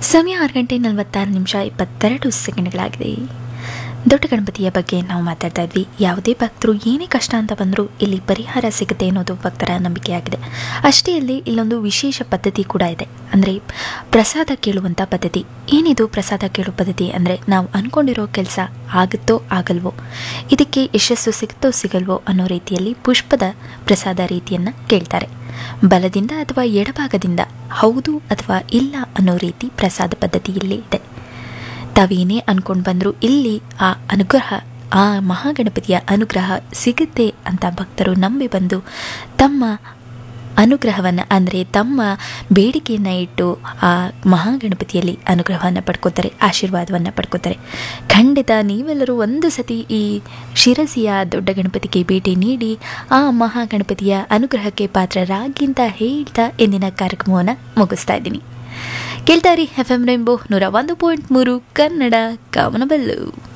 ಸಮಯ ಆರು ಗಂಟೆ ನಲವತ್ತಾರು ನಿಮಿಷ ಇಪ್ಪತ್ತೆರಡು ಸೆಕೆಂಡ್ಗಳಾಗಿದೆ ದೊಡ್ಡ ಗಣಪತಿಯ ಬಗ್ಗೆ ನಾವು ಮಾತಾಡ್ತಾ ಇದ್ವಿ ಯಾವುದೇ ಭಕ್ತರು ಏನೇ ಕಷ್ಟ ಅಂತ ಬಂದರೂ ಇಲ್ಲಿ ಪರಿಹಾರ ಸಿಗುತ್ತೆ ಅನ್ನೋದು ಭಕ್ತರ ನಂಬಿಕೆಯಾಗಿದೆ ಅಷ್ಟೇ ಅಲ್ಲದೆ ಇಲ್ಲೊಂದು ವಿಶೇಷ ಪದ್ಧತಿ ಕೂಡ ಇದೆ ಅಂದರೆ ಪ್ರಸಾದ ಕೇಳುವಂಥ ಪದ್ಧತಿ ಏನಿದು ಪ್ರಸಾದ ಕೇಳೋ ಪದ್ಧತಿ ಅಂದರೆ ನಾವು ಅಂದ್ಕೊಂಡಿರೋ ಕೆಲಸ ಆಗುತ್ತೋ ಆಗಲ್ವೋ ಇದಕ್ಕೆ ಯಶಸ್ಸು ಸಿಗುತ್ತೋ ಸಿಗಲ್ವೋ ಅನ್ನೋ ರೀತಿಯಲ್ಲಿ ಪುಷ್ಪದ ಪ್ರಸಾದ ರೀತಿಯನ್ನು ಕೇಳ್ತಾರೆ ಬಲದಿಂದ ಅಥವಾ ಎಡಭಾಗದಿಂದ ಹೌದು ಅಥವಾ ಇಲ್ಲ ಅನ್ನೋ ರೀತಿ ಪ್ರಸಾದ ಪದ್ಧತಿ ಇಲ್ಲಿ ಇದೆ ತಾವೇನೇ ಅನ್ಕೊಂಡು ಬಂದರೂ ಇಲ್ಲಿ ಆ ಅನುಗ್ರಹ ಆ ಮಹಾಗಣಪತಿಯ ಅನುಗ್ರಹ ಸಿಗುತ್ತೆ ಅಂತ ಭಕ್ತರು ನಂಬಿ ಬಂದು ತಮ್ಮ ಅನುಗ್ರಹವನ್ನು ಅಂದರೆ ತಮ್ಮ ಬೇಡಿಕೆಯನ್ನು ಇಟ್ಟು ಆ ಮಹಾಗಣಪತಿಯಲ್ಲಿ ಅನುಗ್ರಹವನ್ನು ಪಡ್ಕೋತಾರೆ ಆಶೀರ್ವಾದವನ್ನು ಪಡ್ಕೋತಾರೆ ಖಂಡಿತ ನೀವೆಲ್ಲರೂ ಒಂದು ಸತಿ ಈ ಶಿರಸಿಯ ದೊಡ್ಡ ಗಣಪತಿಗೆ ಭೇಟಿ ನೀಡಿ ಆ ಮಹಾಗಣಪತಿಯ ಅನುಗ್ರಹಕ್ಕೆ ಪಾತ್ರರಾಗಿ ಅಂತ ಹೇಳ್ತಾ ಇಂದಿನ ಕಾರ್ಯಕ್ರಮವನ್ನು ಮುಗಿಸ್ತಾ ಇದ್ದೀನಿ ಕೇಳ್ತಾರಿ ಎಫ್ ಎಂ ರೆಂಬೋ ನೂರ ಒಂದು ಪಾಯಿಂಟ್ ಮೂರು ಕನ್ನಡ ಕಾಮನಬಲ್ಲು